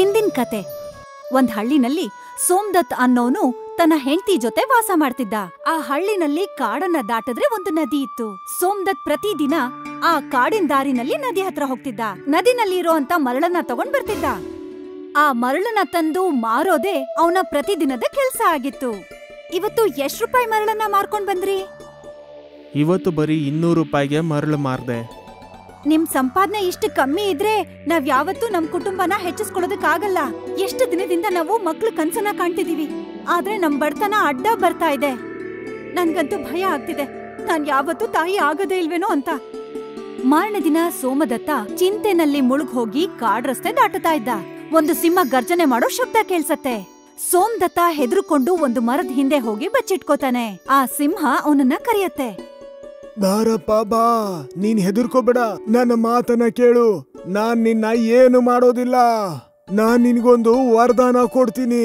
ಹಿಂದಿನ ಕತೆ ಒಂದ್ ಹಳ್ಳಿನಲ್ಲಿ ಸೋಮ್ದತ್ ಅನ್ನೋನು ತನ್ನ ಹೆಂಡತಿ ಜೊತೆ ವಾಸ ಮಾಡ್ತಿದ್ದ ಆ ಹಳ್ಳಿನಲ್ಲಿ ಕಾಡನ್ನ ದಾಟಿದ್ರೆ ಒಂದು ನದಿ ಇತ್ತು ಸೋಮ್ದತ್ ಪ್ರತಿದಿನ ಆ ಕಾಡಿನ ದಾರಿನಲ್ಲಿ ನದಿ ಹತ್ರ ಹೋಗ್ತಿದ್ದ ನದಿನಲ್ಲಿ ಇರೋಂತ ಮರಳನ್ನ ತಗೊಂಡ್ ಬರ್ತಿದ್ದ ಆ ಮರಳನ್ನ ತಂದು ಮಾರೋದೇ ಅವನ ಪ್ರತಿದಿನದ ಕೆಲ್ಸ ಆಗಿತ್ತು ಇವತ್ತು ಎಷ್ಟ್ ರೂಪಾಯಿ ಮರಳನ್ನ ಮಾರ್ಕೊಂಡ್ ಬಂದ್ರಿ ಇವತ್ತು ಬರೀ ಇನ್ನೂರು ರೂಪಾಯಿಗೆ ಮರಳು ಮಾರ್ದೆ ನಿಮ್ ಸಂಪಾದನೆ ಇಷ್ಟು ಕಮ್ಮಿ ಇದ್ರೆ ನಾವ್ ಯಾವತ್ತೂ ನಮ್ ಕುಟುಂಬನ ಹೆಚ್ಚಿಸ್ಕೊಳ್ಳೋದಕ್ಕಾಗಲ್ಲ ಎಷ್ಟು ದಿನದಿಂದ ನಾವು ಮಕ್ಳು ಕನ್ಸನ್ನ ಕಾಣ್ತಿದೀವಿ ಆದ್ರೆ ನಮ್ ಬಡತನ ಅಡ್ಡ ಬರ್ತಾ ಇದೆ ನನ್ಗಂತೂ ಭಯ ಆಗ್ತಿದೆ ನಾನ್ ಯಾವತ್ತೂ ತಾಯಿ ಆಗದೇ ಇಲ್ವೇನೋ ಅಂತ ಮಾರನೇ ದಿನ ಸೋಮದತ್ತ ಚಿಂತೆನಲ್ಲಿ ಮುಳುಗ್ ಹೋಗಿ ಕಾಡ್ ರಸ್ತೆ ದಾಟುತ್ತಾ ಇದ್ದ ಒಂದು ಸಿಂಹ ಗರ್ಜನೆ ಮಾಡೋ ಶಬ್ದ ಕೇಳ್ಸತ್ತೆ ಸೋಮದತ್ತ ಹೆದರ್ಕೊಂಡು ಒಂದು ಮರದ ಹಿಂದೆ ಹೋಗಿ ಬಚ್ಚಿಟ್ಕೋತಾನೆ ಆ ಸಿಂಹ ಅವನನ್ನ ಕರೆಯತ್ತೆ ಬಾರಪ್ಪ ಬಾ ನೀನ್ ಹೆದರ್ಕೋಬೇಡ ನನ್ನ ಮಾತನ್ನ ಕೇಳು ನಾನ್ ನಿನ್ನ ಏನು ಮಾಡೋದಿಲ್ಲ ನಾನ್ ನಿನ್ಗೊಂದು ವರದಾನ ಕೊಡ್ತೀನಿ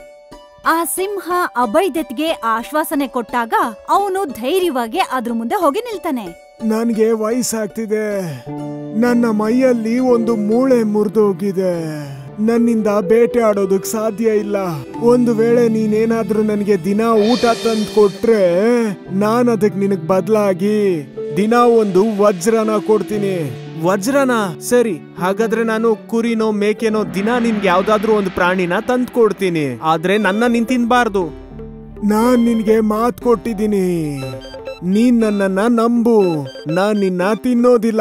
ಆ ಸಿಂಹ ಅಭಯ್ದತ್ಗೆ ಆಶ್ವಾಸನೆ ಕೊಟ್ಟಾಗ ಅವನು ಧೈರ್ಯವಾಗಿ ಅದ್ರ ಮುಂದೆ ಹೋಗಿ ನಿಲ್ತಾನೆ ನನ್ಗೆ ವಯಸ್ಸಾಗ್ತಿದೆ ನನ್ನ ಮೈಯಲ್ಲಿ ಒಂದು ಮೂಳೆ ಮುರಿದೋಗಿದೆ ನನ್ನಿಂದ ಬೇಟೆ ಆಡೋದಕ್ ಸಾಧ್ಯ ಇಲ್ಲ ಒಂದು ವೇಳೆ ನೀನೇನಾದ್ರೂ ನನಗೆ ದಿನ ಊಟ ತಂದು ಕೊಟ್ರೆ ನಾನ್ ಅದಕ್ ನಿನಗ್ ಬದ್ಲಾಗಿ ದಿನ ಒಂದು ವಜ್ರನ ಕೊಡ್ತೀನಿ ವಜ್ರನ ಸರಿ ಹಾಗಾದ್ರೆ ನಾನು ಕುರಿನೋ ಮೇಕೆನೋ ದಿನ ನಿನ್ಗೆ ಯಾವ್ದಾದ್ರೂ ಒಂದು ಪ್ರಾಣಿನ ತಂದು ಕೊಡ್ತೀನಿ ಆದ್ರೆ ನನ್ನ ನಿನ್ ತಿನ್ಬಾರ್ದು ನಾನ್ ನಿನ್ಗೆ ಮಾತ್ ಕೊಟ್ಟಿದ್ದೀನಿ ನೀನ್ ನನ್ನನ್ನ ನಂಬು ನಾನ್ ನಿನ್ನ ತಿನ್ನೋದಿಲ್ಲ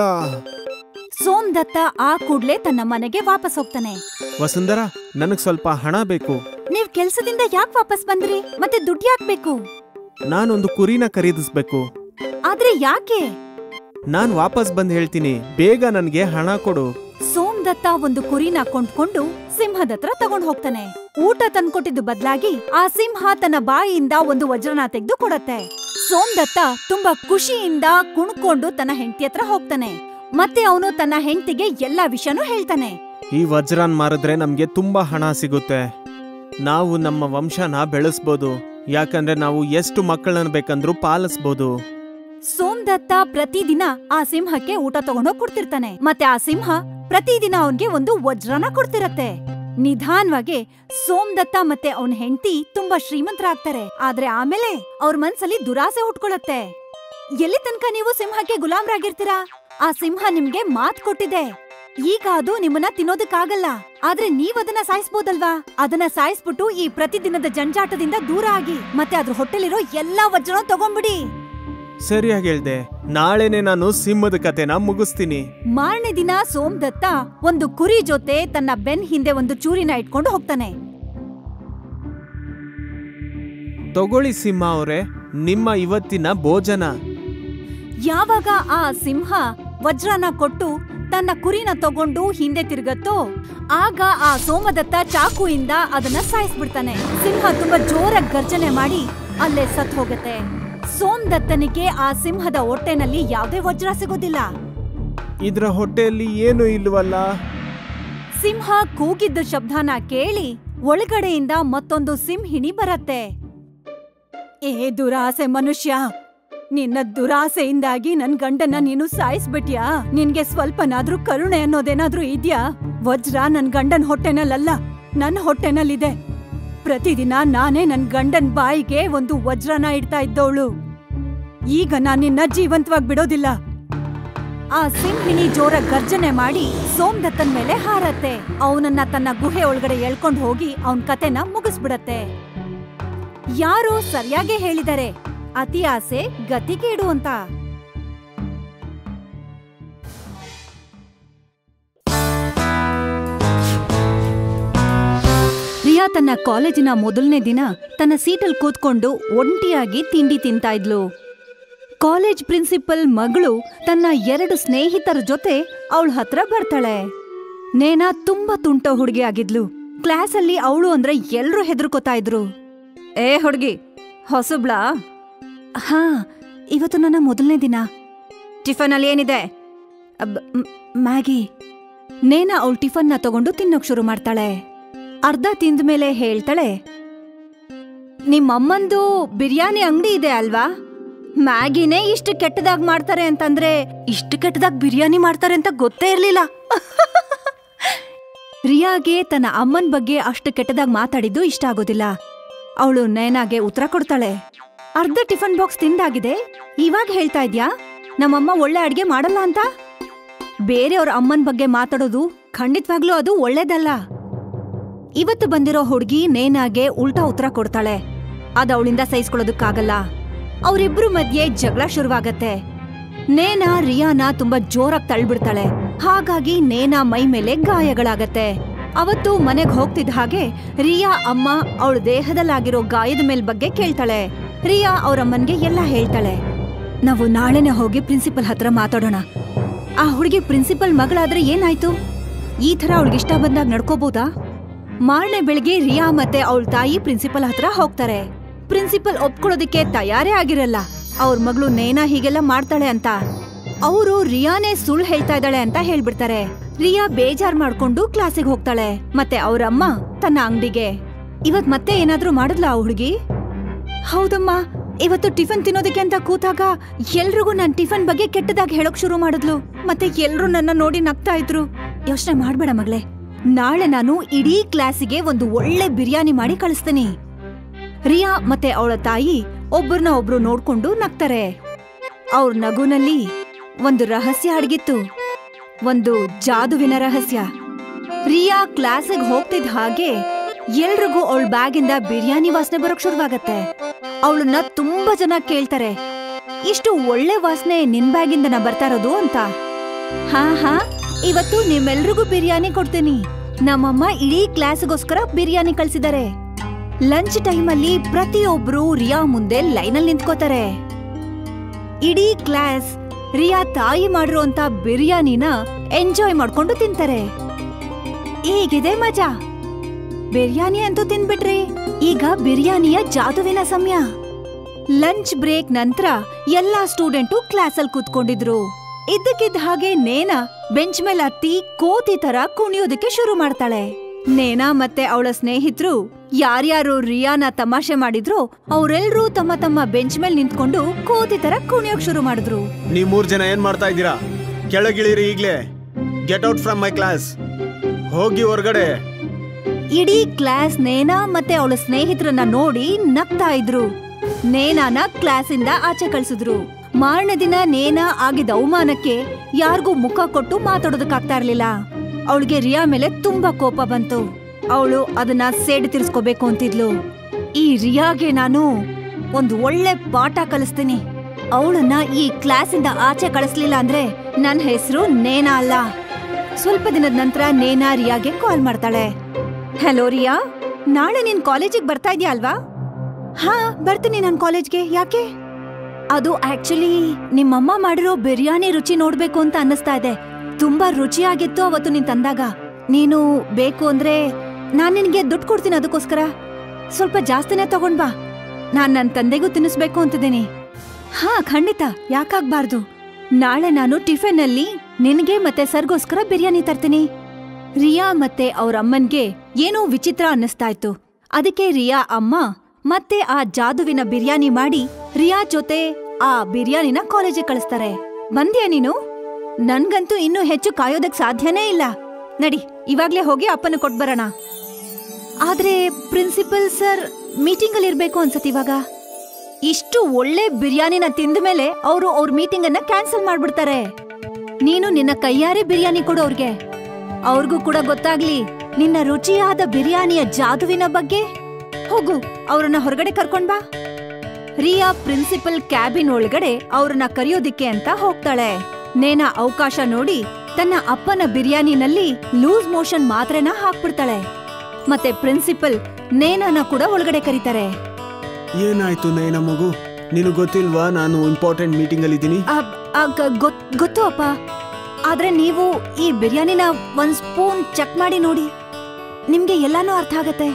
ಸೋಮದತ್ತ ಆ ಕೂಡ್ಲೆ ತನ್ನ ಮನೆಗೆ ವಾಪಸ್ ಹೋಗ್ತಾನೆ ವಸುಂಧರ ನನಗ್ ಸ್ವಲ್ಪ ಹಣ ಬೇಕು ನೀವ್ ಕೆಲ್ಸದಿಂದ ಯಾಕ್ ವಾಪಸ್ ಬಂದ್ರಿ ಮತ್ತೆ ದುಡ್ಡು ಯಾಕ್ ಬೇಕು ನಾನೊಂದು ಕುರಿನ ಖರೀದಿಸ್ಬೇಕು ಆದ್ರೆ ಯಾಕೆ ನಾನ್ ವಾಪಸ್ ಬಂದ್ ಹೇಳ್ತೀನಿ ಬೇಗ ನನ್ಗೆ ಹಣ ಕೊಡು ಸೋಮದತ್ತ ಒಂದು ಕುರಿನ ಕೊಂಡ್ಕೊಂಡು ಸಿಂಹದತ್ರ ತಗೊಂಡ್ ಹೋಗ್ತಾನೆ ಊಟ ತಂದ್ಕೊಟ್ಟಿದ್ದು ಬದ್ಲಾಗಿ ಆ ಸಿಂಹ ತನ್ನ ಬಾಯಿಯಿಂದ ಒಂದು ವಜ್ರನ ತೆಗೆದು ಕೊಡತ್ತೆ ಸೋಮದತ್ತ ತುಂಬಾ ಖುಷಿಯಿಂದ ಕುಣ್ಕೊಂಡು ತನ್ನ ಹೆಂಡತಿ ಹತ್ರ ಹೋಗ್ತಾನೆ ಮತ್ತೆ ಅವನು ತನ್ನ ಹೆಂಡತಿಗೆ ಎಲ್ಲಾ ವಿಷಯನೂ ಹೇಳ್ತಾನೆ ಈ ವಜ್ರನ್ ಮಾರಿದ್ರೆ ನಮ್ಗೆ ತುಂಬಾ ಹಣ ಸಿಗುತ್ತೆ ನಾವು ನಮ್ಮ ವಂಶನ ಬೆಳೆಸ್ಬೋದು ಯಾಕಂದ್ರೆ ನಾವು ಎಷ್ಟು ಮಕ್ಕಳನ್ನ ಬೇಕಂದ್ರೂ ಪಾಲಿಸ್ಬೋದು ಸೋಮದತ್ತ ಪ್ರತಿದಿನ ಆ ಸಿಂಹಕ್ಕೆ ಊಟ ತಗೊಂಡೋಗ್ ಕೊಡ್ತಿರ್ತಾನೆ ಮತ್ತೆ ಆ ಸಿಂಹ ಪ್ರತಿದಿನ ಅವನ್ಗೆ ಒಂದು ವಜ್ರನ ಕೊಡ್ತಿರತ್ತೆ ನಿಧಾನವಾಗಿ ಸೋಮದತ್ತ ಮತ್ತೆ ಅವನ್ ಹೆಂಡತಿ ತುಂಬಾ ಶ್ರೀಮಂತರಾಗ್ತಾರೆ ಆದ್ರೆ ಆಮೇಲೆ ಅವ್ರ ಮನ್ಸಲ್ಲಿ ದುರಾಸೆ ಹುಟ್ಕೊಳತ್ತೆ ಎಲ್ಲಿ ತನಕ ನೀವು ಸಿಂಹಕ್ಕೆ ಗುಲಾಮ್ರಾಗಿರ್ತೀರಾ ಆ ಸಿಂಹ ನಿಮ್ಗೆ ಮಾತ್ ಕೊಟ್ಟಿದೆ ಈಗ ಅದು ನಿಮ್ಮನ್ನ ತಿನ್ನೋದಕ್ಕಾಗಲ್ಲ ಆದ್ರೆ ನೀವ್ ಅದನ್ನ ಸಾಯಿಸ್ಬೋದಲ್ವಾ ಅದನ್ನ ಸಾಯಿಸ್ಬಿಟ್ಟು ಈ ಪ್ರತಿದಿನದ ಜಂಜಾಟದಿಂದ ದೂರ ಆಗಿ ಮತ್ತೆ ಅದ್ರ ಹೊಟ್ಟೆಲಿರೋ ಎಲ್ಲಾ ವಜ್ರನ ತಗೊಂಡ್ಬಿಡಿ ಸರಿಯಾಗಿ ಹೇಳ್ದೆ ನಾಳೆನೆ ನಾನು ಸಿಂಹದ ಕತೆನ ಮುಗಿಸ್ತೀನಿ ಮಾರನೇ ದಿನ ಸೋಮದತ್ತ ಒಂದು ಕುರಿ ಜೊತೆ ತನ್ನ ಬೆನ್ ಹಿಂದೆ ಒಂದು ಚೂರಿನ ಇಟ್ಕೊಂಡು ಹೋಗ್ತಾನೆ ತಗೊಳ್ಳಿ ಸಿಂಹ ಅವರೇ ನಿಮ್ಮ ಇವತ್ತಿನ ಭೋಜನ ಯಾವಾಗ ಆ ಸಿಂಹ ವಜ್ರನ ಕೊಟ್ಟು ತನ್ನ ಕುರಿನ ತಗೊಂಡು ಹಿಂದೆ ತಿರುಗತ್ತೋ ಆಗ ಆ ಸೋಮದತ್ತ ಚಾಕುಯಿಂದ ಅದನ್ನ ಸಾಯಿಸ್ಬಿಡ್ತಾನೆ ಸಿಂಹ ತುಂಬಾ ಜೋರಾಗಿ ಗರ್ಜನೆ ಮಾಡಿ ಅಲ್ಲೇ ಸತ್ ಹೋಗತ್ತೆ ಸೋಮದತ್ತನಿಗೆ ಆ ಸಿಂಹದ ಹೊಟ್ಟೆನಲ್ಲಿ ಯಾವ್ದೇ ವಜ್ರ ಸಿಗೋದಿಲ್ಲ ಇದ್ರ ಹೊಟ್ಟೆಯಲ್ಲಿ ಏನು ಇಲ್ವಲ್ಲ ಸಿಂಹ ಕೂಗಿದ್ದ ಶಬ್ದನ ಕೇಳಿ ಒಳಗಡೆಯಿಂದ ಮತ್ತೊಂದು ಸಿಂಹಿಣಿ ಬರತ್ತೆ ಏ ದುರಾಸೆ ಮನುಷ್ಯ ನಿನ್ನ ದುರಾಸೆಯಿಂದಾಗಿ ನನ್ ಗಂಡನ ನೀನು ಸಾಯಿಸ್ಬಿಟ್ಯಾ ನಿನ್ಗೆ ಸ್ವಲ್ಪನಾದ್ರೂ ಕರುಣೆ ಅನ್ನೋದೇನಾದ್ರೂ ಇದ್ಯಾ ವಜ್ರ ನನ್ ಗಂಡನ್ ಹೊಟ್ಟೆನಲ್ಲಲ್ಲ ನನ್ ಹೊಟ್ಟೆನಲ್ಲಿದೆ ಪ್ರತಿದಿನ ನಾನೇ ನನ್ ಗಂಡನ್ ಬಾಯಿಗೆ ಒಂದು ವಜ್ರನ ಇಡ್ತಾ ಇದ್ದವಳು ಈಗ ನಾನ್ ನಿನ್ನ ಜೀವಂತವಾಗಿ ಬಿಡೋದಿಲ್ಲ ಆ ಸಿಂಹಿಣಿ ಜೋರ ಗರ್ಜನೆ ಮಾಡಿ ಸೋಮದತ್ತನ್ ಮೇಲೆ ಹಾರತ್ತೆ ಅವನನ್ನ ತನ್ನ ಗುಹೆ ಒಳಗಡೆ ಎಳ್ಕೊಂಡ್ ಹೋಗಿ ಅವನ್ ಕತೆನ ಮುಗಿಸ್ಬಿಡತ್ತೆ ಯಾರೋ ಸರಿಯಾಗಿ ಹೇಳಿದರೆ ಅತಿ ಆಸೆ ಗತಿಗೇಡು ಅಂತ ರಿಯಾ ತನ್ನ ಕಾಲೇಜಿನ ಮೊದಲನೇ ದಿನ ತನ್ನ ಸೀಟಲ್ ಕೂತ್ಕೊಂಡು ಒಂಟಿಯಾಗಿ ತಿಂಡಿ ತಿಂತಾ ಇದ್ಲು ಕಾಲೇಜ್ ಪ್ರಿನ್ಸಿಪಲ್ ಮಗಳು ತನ್ನ ಎರಡು ಸ್ನೇಹಿತರ ಜೊತೆ ಅವಳ ಹತ್ರ ಬರ್ತಾಳೆ ನೇನಾ ತುಂಬಾ ತುಂಟ ಹುಡುಗಿ ಆಗಿದ್ಲು ಕ್ಲಾಸಲ್ಲಿ ಅವಳು ಅಂದ್ರೆ ಎಲ್ರೂ ಹೆದರ್ಕೋತಾ ಇದ್ರು ಏ ಹುಡುಗಿ ಹೊಸಬ್ಳಾ ಹಾ ಇವತ್ತು ನನ್ನ ಮೊದಲನೇ ದಿನ ಟಿಫನ್ ಅಲ್ಲಿ ಏನಿದೆ ಅಬ್, ಮ್- ಮ್ಯಾಗಿ ನೇನಾ ಅವಳು ಟಿಫನ್ನ ತಗೊಂಡು ತಿನ್ನೋಕ್ ಶುರು ಮಾಡ್ತಾಳೆ ಅರ್ಧ ತಿಂದ ಮೇಲೆ ಹೇಳ್ತಾಳೆ ನಿಮ್ಮಮ್ಮಂದು ಬಿರಿಯಾನಿ ಅಂಗಡಿ ಇದೆ ಅಲ್ವಾ ಮ್ಯಾಗಿನೇ ಇಷ್ಟು ಕೆಟ್ಟದಾಗ್ ಮಾಡ್ತಾರೆ ಅಂತಂದ್ರೆ ಇಷ್ಟು ಕೆಟ್ಟದಾಗ್ ಬಿರಿಯಾನಿ ಮಾಡ್ತಾರೆ ಅಂತ ಗೊತ್ತೇ ಇರ್ಲಿಲ್ಲ ರಿಯಾಗೆ ತನ್ನ ಅಮ್ಮನ್ ಬಗ್ಗೆ ಅಷ್ಟು ಕೆಟ್ಟದಾಗ್ ಮಾತಾಡಿದ್ದು ಇಷ್ಟ ಆಗೋದಿಲ್ಲ ಅವಳು ನಯನಾಗೆ ಉತ್ತರ ಕೊಡ್ತಾಳೆ ಅರ್ಧ ಟಿಫನ್ ಬಾಕ್ಸ್ ತಿಂದಾಗಿದೆ ಇವಾಗ ಹೇಳ್ತಾ ಇದ್ಯಾ ನಮ್ಮಮ್ಮ ಒಳ್ಳೆ ಅಡ್ಗೆ ಮಾಡಲ್ಲ ಅಂತ ಬೇರೆಯವ್ರ ಅಮ್ಮನ್ ಬಗ್ಗೆ ಮಾತಾಡೋದು ಖಂಡಿತವಾಗ್ಲೂ ಅದು ಒಳ್ಳೇದಲ್ಲ ಇವತ್ತು ಬಂದಿರೋ ಹುಡ್ಗಿ ನೇನಾಗೆ ಉಲ್ಟಾ ಉತ್ತರ ಕೊಡ್ತಾಳೆ ಅದ್ ಅವಳಿಂದ ಸಹಿಸ್ಕೊಳ್ಳೋದಕ್ಕಾಗಲ್ಲ ಅವರಿಬ್ರು ಮಧ್ಯೆ ಜಗಳ ಶುರುವಾಗತ್ತೆ ನೇನಾ ರಿಯಾನ ತುಂಬಾ ಜೋರಾಗಿ ತಳ್ಬಿಡ್ತಾಳೆ ಹಾಗಾಗಿ ನೇನಾ ಮೈ ಮೇಲೆ ಗಾಯಗಳಾಗತ್ತೆ ಅವತ್ತು ಮನೆಗ್ ಹೋಗ್ತಿದ್ದ ಹಾಗೆ ರಿಯಾ ಅಮ್ಮ ಅವಳ ದೇಹದಲ್ಲಾಗಿರೋ ಗಾಯದ ಮೇಲ್ ಬಗ್ಗೆ ಕೇಳ್ತಾಳೆ ರಿಯಾ ಅವ್ರಮ್ಮನ್ಗೆ ಎಲ್ಲ ಹೇಳ್ತಾಳೆ ನಾವು ನಾಳೆನೆ ಹೋಗಿ ಪ್ರಿನ್ಸಿಪಲ್ ಹತ್ರ ಮಾತಾಡೋಣ ಆ ಹುಡುಗಿ ಪ್ರಿನ್ಸಿಪಲ್ ಮಗಳಾದ್ರೆ ಏನಾಯ್ತು ಈ ತರ ಅವಳಿಗಿಷ್ಟ ಬಂದಾಗ ನಡ್ಕೋಬಹುದಾ ಮಾರನೇ ಬೆಳಿಗ್ಗೆ ರಿಯಾ ಮತ್ತೆ ಅವಳ ತಾಯಿ ಪ್ರಿನ್ಸಿಪಲ್ ಹತ್ರ ಹೋಗ್ತಾರೆ ಪ್ರಿನ್ಸಿಪಲ್ ಒಪ್ಕೊಳ್ಳೋದಕ್ಕೆ ತಯಾರೇ ಆಗಿರಲ್ಲ ಅವ್ರ ಮಗಳು ನೇನಾ ಹೀಗೆಲ್ಲ ಮಾಡ್ತಾಳೆ ಅಂತ ಅವರು ರಿಯಾನೇ ಸುಳ್ಳು ಹೇಳ್ತಾ ಇದ್ದಾಳೆ ಅಂತ ಹೇಳ್ಬಿಡ್ತಾರೆ ರಿಯಾ ಬೇಜಾರ್ ಮಾಡ್ಕೊಂಡು ಕ್ಲಾಸಿಗೆ ಹೋಗ್ತಾಳೆ ಮತ್ತೆ ಅವ್ರಮ್ಮ ತನ್ನ ಅಂಗಡಿಗೆ ಇವತ್ ಮತ್ತೆ ಏನಾದ್ರೂ ಮಾಡಿದ್ಲಾ ಆ ಹುಡುಗಿ ಹೌದಮ್ಮ ಇವತ್ತು ಟಿಫನ್ ತಿನ್ನೋದಕ್ಕೆ ಅಂತ ಕೂತಾಗ ಎಲ್ರಿಗೂ ನನ್ ಟಿಫನ್ ಬಗ್ಗೆ ಕೆಟ್ಟದಾಗಿ ಹೇಳೋಕ್ ಶುರು ಮಾಡಿದ್ಲು ಮತ್ತೆ ಎಲ್ರೂ ನನ್ನ ನೋಡಿ ನಗ್ತಾ ಇದ್ರು ಯೋಚನೆ ಮಾಡ್ಬೇಡ ಮಗಳೇ ನಾಳೆ ನಾನು ಇಡೀ ಕ್ಲಾಸಿಗೆ ಒಂದು ಒಳ್ಳೆ ಬಿರಿಯಾನಿ ಮಾಡಿ ಕಳಿಸ್ತೀನಿ ರಿಯಾ ಮತ್ತೆ ಅವಳ ತಾಯಿ ಒಬ್ಬರನ್ನ ಒಬ್ರು ನೋಡ್ಕೊಂಡು ನಗ್ತಾರೆ ಅವ್ರ ನಗುನಲ್ಲಿ ಒಂದು ರಹಸ್ಯ ಅಡಗಿತ್ತು ಒಂದು ಜಾದುವಿನ ರಹಸ್ಯ ರಿಯಾ ಕ್ಲಾಸಿಗೆ ಹೋಗ್ತಿದ್ದ ಹಾಗೆ ಎಲ್ರಿಗೂ ಅವಳ ಬ್ಯಾಗಿಂದ ಬಿರಿಯಾನಿ ವಾಸನೆ ಬರೋಕ್ ಶುರುವಾಗತ್ತೆ ಅವಳನ್ನ ತುಂಬಾ ಜನ ಕೇಳ್ತಾರೆ ಇಷ್ಟು ಒಳ್ಳೆ ವಾಸನೆ ನಿನ್ ಬ್ಯಾಗಿಂದನ ಬರ್ತಾ ಇರೋದು ಅಂತ ಹಾ ಹಾ ಇವತ್ತು ನಿಮ್ಮೆಲ್ರಿಗೂ ಬಿರಿಯಾನಿ ಕೊಡ್ತೀನಿ ನಮ್ಮಮ್ಮ ಇಡೀ ಕ್ಲಾಸ್ಗೋಸ್ಕರ ಬಿರಿಯಾನಿ ಕಳ್ಸಿದ್ದಾರೆ ಲಂಚ್ ಟೈಮಲ್ಲಿ ಪ್ರತಿಯೊಬ್ರು ರಿಯಾ ಮುಂದೆ ಲೈನಲ್ಲಿ ನಿಂತ್ಕೋತಾರೆ ಇಡೀ ಕ್ಲಾಸ್ ರಿಯಾ ತಾಯಿ ಮಾಡಿರೋಂತ ಬಿರಿಯಾನಿನ ಎಂಜಾಯ್ ಮಾಡ್ಕೊಂಡು ತಿಂತಾರೆ ಈಗಿದೆ ಮಜಾ ಬಿರಿಯಾನಿ ಅಂತೂ ತಿನ್ಬಿಟ್ರಿ ಈಗ ಬಿರಿಯಾನಿಯ ಜಾದುವಿನ ಸಮಯ ಲಂಚ್ ಬ್ರೇಕ್ ನಂತರ ಎಲ್ಲಾ ಸ್ಟೂಡೆಂಟು ಕ್ಲಾಸಲ್ಲಿ ಕೂತ್ಕೊಂಡಿದ್ರು ಇದ್ದಕ್ಕಿದ್ದ ಹಾಗೆ ನೇನಾ ಬೆಂಚ್ ಮೇಲೆ ಹತ್ತಿ ಕೋತಿ ತರ ಕುಣಿಯೋದಕ್ಕೆ ಶುರು ಮಾಡ್ತಾಳೆ ನೇನಾ ಮತ್ತೆ ಅವಳ ಸ್ನೇಹಿತರು ಯಾರ್ಯಾರು ರಿಯಾನ ತಮಾಷೆ ಮಾಡಿದ್ರು ಅವರೆಲ್ಲರೂ ತಮ್ಮ ತಮ್ಮ ಬೆಂಚ್ ಮೇಲೆ ನಿಂತ್ಕೊಂಡು ಕೋತಿ ತರ ಕುಣಿಯೋಕ್ ಶುರು ಮಾಡಿದ್ರು ನೀವ್ ಮೂರ್ ಜನ ಏನ್ ಮಾಡ್ತಾ ಇದ್ದೀರಾ ಕೆಳಗಿಳಿರಿ ಈಗ್ಲೇ get out from my class ಹೋಗಿ ಹೊರಗಡೆ ಇಡೀ ಕ್ಲಾಸ್ ನೇನಾ ಮತ್ತೆ ಅವಳ ಸ್ನೇಹಿತರನ್ನ ನೋಡಿ ನಗ್ತಾ ಇದ್ರು ನೇನಾನ ಕ್ಲಾಸಿಂದ ಆಚೆ ಕಳ್ಸಿದ್ರು ಮಾರನೇ ದಿನ ನೇನಾ ಆಗಿದ್ದ ಅವಮಾನಕ್ಕೆ ಯಾರಿಗೂ ಮುಖ ಕೊಟ್ಟು ಮಾತಾಡೋದಕ್ಕಾಗ್ತಾ ಇರ್ಲಿಲ್ಲ ಅವಳಿಗೆ ರಿಯಾ ಮೇಲೆ ತುಂಬಾ ಕೋಪ ಬಂತು ಅವಳು ಅದನ್ನ ಸೇಡು ತೀರ್ಸ್ಕೋಬೇಕು ಅಂತಿದ್ಲು ಈ ರಿಯಾಗೆ ನಾನು ಒಂದು ಒಳ್ಳೆ ಪಾಠ ಕಲಿಸ್ತೀನಿ ಅವಳನ್ನ ಈ ಕ್ಲಾಸಿಂದ ಆಚೆ ಕಳಿಸ್ಲಿಲ್ಲ ಅಂದ್ರೆ ನನ್ನ ಹೆಸರು ನೇನಾ ಅಲ್ಲ ಸ್ವಲ್ಪ ದಿನದ ನಂತರ ನೇನಾ ರಿಯಾಗೆ ಕಾಲ್ ಮಾಡ್ತಾಳೆ ಹಲೋ ರಿಯಾ ನಾಳೆ ನೀನ್ ಕಾಲೇಜಿಗೆ ಬರ್ತಾ ಇದೀಯ ಅಲ್ವಾ ಹಾ ಬರ್ತೀನಿ ನಾನು ಕಾಲೇಜ್ಗೆ ಯಾಕೆ ಅದು ಆಕ್ಚುಲಿ ನಿಮ್ಮಮ್ಮ ಮಾಡಿರೋ ಬಿರಿಯಾನಿ ರುಚಿ ನೋಡ್ಬೇಕು ಅಂತ ಅನ್ನಿಸ್ತಾ ಇದೆ ತುಂಬಾ ರುಚಿಯಾಗಿತ್ತು ಅವತ್ತು ನೀನ್ ತಂದಾಗ ನೀನು ಬೇಕು ಅಂದ್ರೆ ನಾನ್ ನಿನ್ಗೆ ದುಡ್ಡು ಕೊಡ್ತೀನಿ ಅದಕ್ಕೋಸ್ಕರ ಸ್ವಲ್ಪ ಜಾಸ್ತಿನೇ ತಗೊಂಡ್ ಬಾ ನಾನ್ ನನ್ ತಂದೆಗೂ ತಿನ್ನಿಸ್ಬೇಕು ಅಂತಿದ್ದೀನಿ ಹಾ ಖಂಡಿತ ಯಾಕಾಗ್ಬಾರ್ದು ನಾಳೆ ನಾನು ಟಿಫಿನ್ ಅಲ್ಲಿ ನಿನಗೆ ಮತ್ತೆ ಸರ್ಗೋಸ್ಕರ ಬಿರಿಯಾನಿ ತರ್ತೀನಿ ರಿಯಾ ಮತ್ತೆ ಅವ್ರ ಅಮ್ಮನ್ಗೆ ಏನೋ ವಿಚಿತ್ರ ಅನ್ನಿಸ್ತಾ ಇತ್ತು ಅದಕ್ಕೆ ರಿಯಾ ಅಮ್ಮ ಮತ್ತೆ ಆ ಜಾದುವಿನ ಬಿರಿಯಾನಿ ಮಾಡಿ ರಿಯಾ ಜೊತೆ ಆ ಬಿರಿಯಾನಿನ ಕಾಲೇಜಿಗೆ ಕಳಿಸ್ತಾರೆ ಬಂದ್ಯಾ ನೀನು ನನ್ಗಂತೂ ಇನ್ನೂ ಹೆಚ್ಚು ಕಾಯೋದಕ್ ಸಾಧ್ಯನೇ ಇಲ್ಲ ನಡಿ ಇವಾಗ್ಲೇ ಹೋಗಿ ಅಪ್ಪನ ಕೊಟ್ಬರೋಣ ಆದ್ರೆ ಪ್ರಿನ್ಸಿಪಲ್ ಸರ್ ಮೀಟಿಂಗ್ ಅಲ್ಲಿ ಇರ್ಬೇಕು ಅನ್ಸತ್ ಇವಾಗ ಇಷ್ಟು ಒಳ್ಳೆ ಬಿರಿಯಾನಿನ ತಿಂದ ಮೇಲೆ ಅವರು ಅವ್ರ ಮೀಟಿಂಗ್ ಅನ್ನ ಕ್ಯಾನ್ಸಲ್ ಮಾಡ್ಬಿಡ್ತಾರೆ ನೀನು ನಿನ್ನ ಕೈಯಾರೆ ಬಿರಿಯಾನಿ ಕೊಡು ಅವ್ರಿಗೆ ಅವ್ರಿಗೂ ಕೂಡ ಗೊತ್ತಾಗ್ಲಿ ನಿನ್ನ ರುಚಿಯಾದ ಬಿರಿಯಾನಿಯ ಜಾದುವಿನ ಬಗ್ಗೆ ಹೋಗು ಅವ್ರನ್ನ ಹೊರಗಡೆ ಕರ್ಕೊಂಡ್ ಬಾ ರಿಯಾ ಪ್ರಿನ್ಸಿಪಲ್ ಕ್ಯಾಬಿನ್ ಒಳಗಡೆ ಅವ್ರನ್ನ ಕರೆಯೋದಿಕ್ಕೆ ಅಂತ ಹೋಗ್ತಾಳೆ ನೇನಾ ಅವಕಾಶ ನೋಡಿ ತನ್ನ ಅಪ್ಪನ ಬಿರಿಯಾನಿನಲ್ಲಿ ಲೂಸ್ ಮೋಷನ್ ಮಾತ್ರೆನ ಹಾಕ್ಬಿಡ್ತಾಳೆ ಮತ್ತೆ ಪ್ರಿನ್ಸಿಪಲ್ ನೇನಾನ ಕೂಡ ಒಳಗಡೆ ಕರೀತಾರೆ ಏನಾಯ್ತು ನೈನ ಮಗು ನಿನಗೆ ಗೊತ್ತಿಲ್ವಾ ನಾನು ಇಂಪಾರ್ಟೆಂಟ್ ಮೀಟಿಂಗ್ ಅಲ್ಲಿ ಇದ್ದೀನಿ ಅಬ್- ಅಗ್- ಗೊತ್- ಗೊತ್ತು ಅಪ್ಪ ಆದ್ರೆ ನೀವು ಈ ಬಿರಿಯಾನಿನ ಒಂದ್ ಸ್ಪೂನ್ ಚೆಕ್ ಮಾಡಿ ನೋಡಿ ನಿಮ್ಗೆ ಎಲ್ಲಾನು ಅರ್ಥ ಆಗತ್ತೆ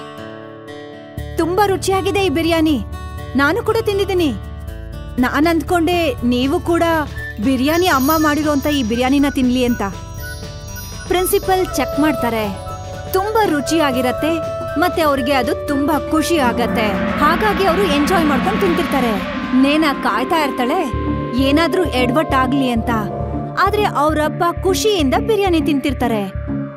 ತುಂಬಾ ರುಚಿಯಾಗಿದೆ ಈ ಬಿರಿಯಾನಿ ನಾನು ಕೂಡ ತಿಂದಿದ್ದೀನಿ ನಾನ್ ಅಂದ್ಕೊಂಡೆ ನೀವು ಕೂಡ ಬಿರಿಯಾನಿ ಅಮ್ಮ ಮಾಡಿರೋಂತ ಈ ಬಿರಿಯಾನಿನ ತಿನ್ಲಿ ಅಂತ ಪ್ರಿನ್ಸಿಪಲ್ ಚೆಕ್ ಮಾಡ್ತಾರೆ ತುಂಬಾ ರುಚಿಯಾಗಿರತ್ತೆ ಮತ್ತೆ ಅವ್ರಿಗೆ ಅದು ತುಂಬಾ ಖುಷಿ ಆಗತ್ತೆ ಹಾಗಾಗಿ ಅವರು ಎಂಜಾಯ್ ಮಾಡ್ಕೊಂಡು ತಿಂತಿರ್ತಾರೆ ನೇನಾ ಕಾಯ್ತಾ ಇರ್ತಾಳೆ ಏನಾದ್ರೂ ಎಡ್ವಟ್ ಆಗ್ಲಿ ಅಂತ ಆದ್ರೆ ಅವ್ರಪ್ಪ ಖುಷಿಯಿಂದ ಬಿರಿಯಾನಿ ತಿಂತಿರ್ತಾರೆ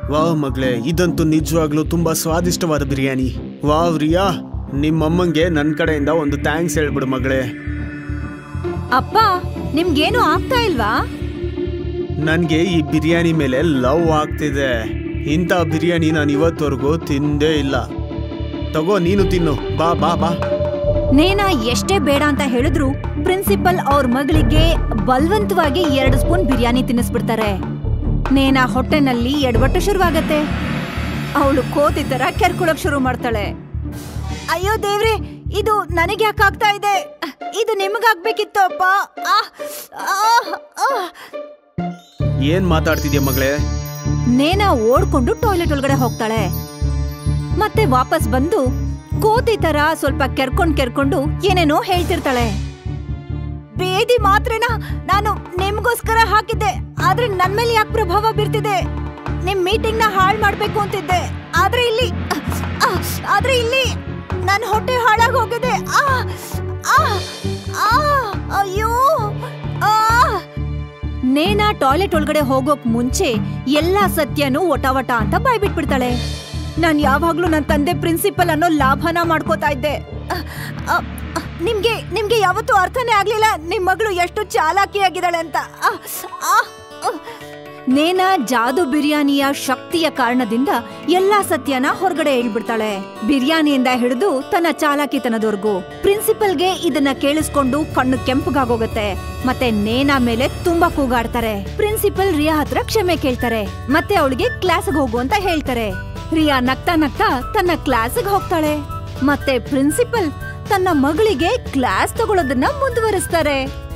ವಾವ್ ಮಗಳೇ ಇದಂತೂ ನಿಜವಾಗ್ಲೂ ತುಂಬಾ ಸ್ವಾದಿಷ್ಟವಾದ ಬಿರಿಯಾನಿ ವಾವ್ ರಿಯಾ ನಿಮ್ಮಮ್ಮಂಗೆ ನನ್ನ ಕಡೆಯಿಂದ ಒಂದು ಥ್ಯಾಂಕ್ಸ್ ಹೇಳ್ಬಿಡು ಮಗಳೇ ಅಪ್ಪ ನಿಮ್ಗೇನು ಆಗ್ತಾ ಇಲ್ವಾ ನನಗೆ ಈ ಬಿರಿಯಾನಿ ಮೇಲೆ ಲವ್ ಆಗ್ತಿದೆ ಇಂಥ ಬಿರಿಯಾನಿ ನಾನು ಇವತ್ತವರೆಗೂ ತಿಂದೇ ಇಲ್ಲ ತಗೋ ನೀನು ತಿನ್ನು ಬಾ ಬಾ ಬಾ ನೇನಾ ಎಷ್ಟೇ ಬೇಡ ಅಂತ ಹೇಳಿದ್ರು ಪ್ರಿನ್ಸಿಪಲ್ ಅವ್ರ ಮಗಳಿಗೆ ಬಲ್ವಂತವಾಗಿ ಎರಡು ಸ್ಪೂನ್ ಬಿರಿಯಾನಿ ತಿನ್ನಿಸ್ಬಿಡ್ತಾರೆ ನೇನಾ ಹೊಟ್ಟೆನಲ್ಲಿ ಎಡವಟ್ಟು ಶುರುವಾಗತ್ತೆ ಅವಳು ಕೋತಿ ತರ ಕೆರ್ಕೊಳಕ್ ಶುರು ಮಾಡ್ತಾಳೆ ಅಯ್ಯೋ ದೇವ್ರೆ ಇದು ನನಗೆ ಯಾಕೆ ಆಗ್ತಾ ಇದೆ ಇದು ನಿಮಗಾಗ್ಬೇಕಿತ್ತು ಅಪ್ಪ ಆ, ಆ, ಆ. ಏನ್ ಮಾತಾಡ್ತಿದ್ಯಾ ಮಗಳೇ ನೇನಾ ಓಡ್ಕೊಂಡು ಟಾಯ್ಲೆಟ್ ಒಳಗಡೆ ಹೋಗ್ತಾಳೆ ಮತ್ತೆ ವಾಪಸ್ ಬಂದು ಕೋತಿ ತರ ಸ್ವಲ್ಪ ಕೆರ್ಕೊಂಡ್ ಕೆರ್ಕೊಂಡು ಏನೇನೋ ಹೇಳ್ತಿರ್ತಾಳೆ ಬೇದಿ ಮಾತ್ರೆನ ನಾನು ನಿಮ್ಗೋಸ್ಕರ ಹಾಕಿದ್ದೆ ಆದ್ರೆ ನನ್ ಮೇಲೆ ಯಾಕೆ ಪ್ರಭಾವ ಬೀರ್ತಿದೆ ನಿಮ್ ಮೀಟಿಂಗ್ ನ ಹಾಳ್ ಮಾಡ್ಬೇಕು ಅಂತಿದ್ದೆ ಆದ್ರೆ ಇಲ್ಲಿ ಆ, ಆದ್ರೆ ಇಲ್ಲಿ ನನ್ ಹೊಟ್ಟೆ ಹಾಳಾಗ್ ಹೋಗಿದೆ ಆ, ಆ, ಆ, ಅಯ್ಯೋ ಆ ನೇನಾ ಟಾಯ್ಲೆಟ್ ಒಳಗಡೆ ಹೋಗೋಕ್ ಮುಂಚೆ ಎಲ್ಲಾ ಸತ್ಯನೂ ಒಟವಟ ಅಂತ ಬಾಯ್ಬಿಟ್ಬಿಡ್ತಾಳೆ ನಾನ್ ಯಾವಾಗ್ಲೂ ನನ್ ತಂದೆ ಪ್ರಿನ್ಸಿಪಲ್ ಅನ್ನೋ ಲಾಭನ ಮಾಡ್ಕೋತಾ ಇದ್ದೆ ಅಹ್, ಅಹ್, ಅಹ್, ನಿಮ್ಗೆ ನಿಮ್ಗೆ ಯಾವತ್ತೂ ಅರ್ಥನೇ ಆಗ್ಲಿಲ್ಲ ನಿಮ್ ಮಗಳು ಎಷ್ಟು ಚಾಲಾಕಿಯಾಗಿದ್ದಾಳೆ ಅಂತ ಅಹ್, ಅಹ್, ಅಹ್. ನೇನಾ ಜಾದು ಬಿರಿಯಾನಿಯ ಶಕ್ತಿಯ ಕಾರಣದಿಂದ ಎಲ್ಲಾ ಸತ್ಯನ ಹೊರಗಡೆ ಹೇಳ್ಬಿಡ್ತಾಳೆ ಬಿರಿಯಾನಿಯಿಂದ ಹಿಡಿದು ತನ್ನ ಚಾಲಾಕಿತನದವರೆಗೂ ಪ್ರಿನ್ಸಿಪಲ್ಗೆ ಇದನ್ನ ಕೇಳಿಸ್ಕೊಂಡು ಕಣ್ಣು ಕೆಂಪಗಾಗೋಗತ್ತೆ ಮತ್ತೆ ನೇನಾ ಮೇಲೆ ತುಂಬಾ ಕೂಗಾಡ್ತಾರೆ ಪ್ರಿನ್ಸಿಪಲ್ ರಿಯಾ ಹತ್ರ ಕ್ಷಮೆ ಕೇಳ್ತಾರೆ ಮತ್ತೆ ಅವಳಿಗೆ ಕ್ಲಾಸ್ಗೆ ಹೋಗು ಅಂತ ಹೇಳ್ತಾರೆ ರಿಯಾ ನಗ್ತಾ ನಗ್ತಾ ತನ್ನ ಕ್ಲಾಸ್ಗೆ ಹೋಗ್ತಾಳೆ ಮತ್ತೆ ಪ್ರಿನ್ಸಿಪಲ್ ತನ್ನ ಮಗಳಿಗೆ ಕ್ಲಾಸ್ ತಗೊಳ್ಳೋದನ್ನ ಮುಂದುವರಿಸ್ತಾರೆ